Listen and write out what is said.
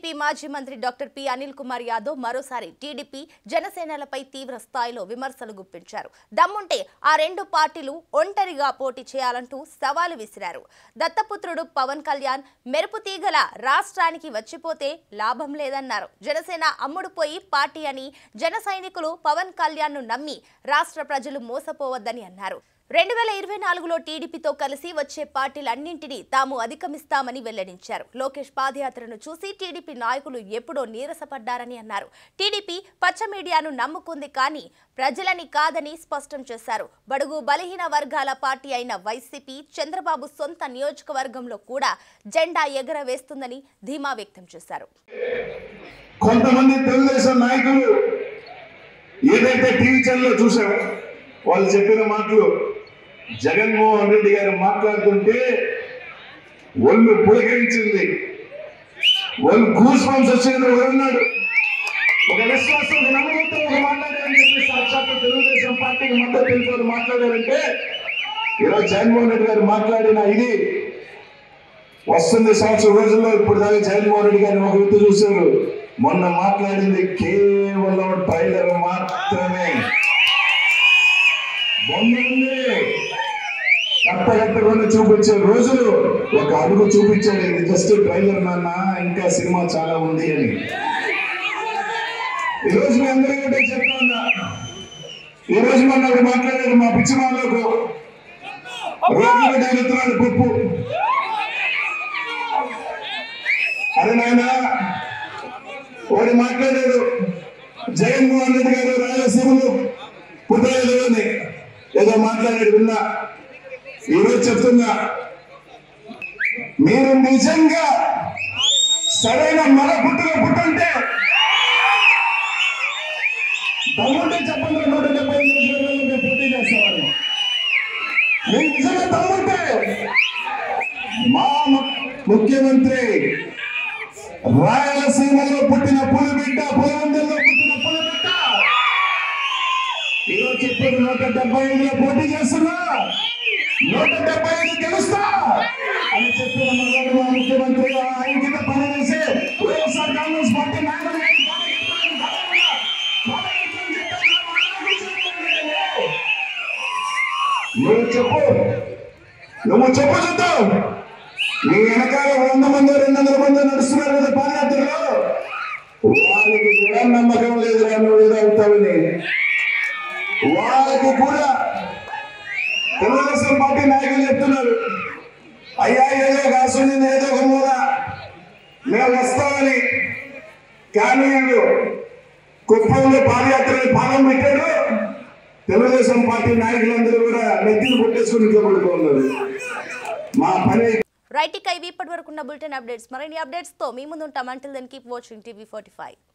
TDP మాజీ మంత్రి doctor P Anil Kumar Yadav మరోసారి టీడీపీ జనసేనలపై తీవ్ర స్థాయిలో విమర్శలు గుప్పించారు దమ్ముంటే ఆ రెండు పార్టీలు ఒంటరిగా పోటీ చేయాలంటూ సవాలు విసిరారు దత్తపుత్రుడు పవన్ కళ్యాణ్ మెరుపు తీగల రాష్ట్రానికి వచ్చిపోతే లాభం లేదన్నారు జనసేన అమ్ముడుపోయి పార్టీ అని జన సైనికులు పవన్ కళ్యాణ్ ను నమ్మి రాష్ట్ర ప్రజలు మోసపోవద్దని అన్నారు రెండు వేల ఇరవై నాలుగులో టీడీపీతో కలిసి వచ్చే పార్టీలన్నింటినీ తాము అధిగమిస్తామని వెల్లడించారు లోకేష్ పాదయాత్రను చూసి టీడీపీ నాయకులు ఎప్పుడో నీరసపడ్డారని అన్నారు టీడీపీ పచ్చ మీడియాను నమ్ముకుంది కానీ ప్రజలని కాదని స్పష్టం చేశారు బడుగు బలహీన వర్గాల పార్టీ అయిన వైసీపీ చంద్రబాబు సొంత నియోజకవర్గంలో కూడా జెండా ఎగరవేస్తుందని ధీమా వ్యక్తం చేశారు కొంతమంది తెలుగుదేశం నాయకులు ఏదైతే టీవీ ఛానల్లో చూసాం వాళ్ళు చెప్పిన మాటలు జగన్మోహన్ రెడ్డి గారు మాట్లాడుతుంటే ఒళ్ళు పులకరించింది ఒళ్ళు గూస్ బంప్స్ వచ్చింది ఒకరున్నాడు ఒక విశ్వాసం ఒక నమ్మకంతో ఒక మాట్లాడారని చెప్పి సాక్షాత్తు తెలుగుదేశం పార్టీకి మద్దతు తెలుసుకొని మాట్లాడారంటే ఈరోజు జగన్మోహన్ రెడ్డి గారు మాట్లాడిన ఇది వస్తుంది సంవత్సరం రోజుల్లో ఇప్పుడు దాకా జగన్మోహన్ రెడ్డి గారిని ఒక వ్యక్తి చూశారు మొన్న మాట్లాడింది కేవలం ట్రైలర్ మాత్రమే బొమ్మ ఉంది కట్టగట్టకుండా చూపించే రోజులు ఒక అడుగు చూపించాడు ఇది జస్ట్ ట్రైలర్ నాన్న ఇంకా సినిమా చాలా ఉంది అని ఈ రోజు మీ అందరికీ ఒకటే చెప్తా ఉన్నా ఈ రోజు మొన్న ఒకడు మాట్లాడాడు మా పిచ్చి వాళ్ళకు రోడ్డు మీద ఎగుతున్నాడు పప్పు అరే నాయన వాడు మాట్లాడాడు జగన్మోహన్ రెడ్డి గారు రాయలసీమలో పుట్టలేదు అని ఏదో మాట్లాడాడు విన్నా ఈరోజు చెప్తున్నా మీరు నిజంగా సరైన మన పుట్టుక పుట్టుంటే దమ్ముంటే చెప్పండి నూట డెబ్బై ఐదు నిమిషాలలో మేము పోటీ చేస్తామని మీరు నిజంగా దమ్ముంటే మా ము- ముఖ్యమంత్రి రాయలసీమలో పుట్టిన పులిబిడ్డ పులివెందుల్లో పుట్టిన పులిబిడ్డ ఈరోజు చెప్పారు నూట డెబ్బై ఐదులో పోటీ చేస్తున్నా నూట డెబ్బై ఐదు గెలుస్తా అని చెప్పిన మన మా ముఖ్యమంత్రి ఆయన కింద పనిచేసే వైఎస్ఆర్ కాంగ్రెస్ పార్టీ నాయకులు కానీ కార్యకర్తలు కానీ కార్యకర్తలు చెప్పారు, నా మాట విశ్వసించండి. నువ్వు చెప్పు నువ్వు చెప్పు చూద్దాం నీ వెనకాల వంద మంది రెండు వందల మంది నడుస్తున్నారు కదా పాదయాత్రలో వాళ్ళకి కూడా నమ్మకం లేదు నువ్వు ఏదో అవుతావని వాళ్ళకి కూడా తెలుగుదేశం పార్టీ నాయకులు చెప్తున్నారు అయ్యా ఏదో కాసుంది ఏదో ఒక మూల మేము వస్తామని కానీ వీళ్ళు కుప్పంలో పాదయాత్రని పాదం పెట్టాడు తెలుగుదేశం పార్టీ నాయకులందరూ కూడా నెత్తిని కొట్టేసుకుని ఇంట్లో పడుతున్నారు మా పని రైట్ ఇక ఇవి ఇప్పటి వరకు ఉన్న బులెటిన్ అప్డేట్స్ మరిన్ని అప్డేట్స్ తో మీ ముందు ఉంటాం until then keep watching TV forty five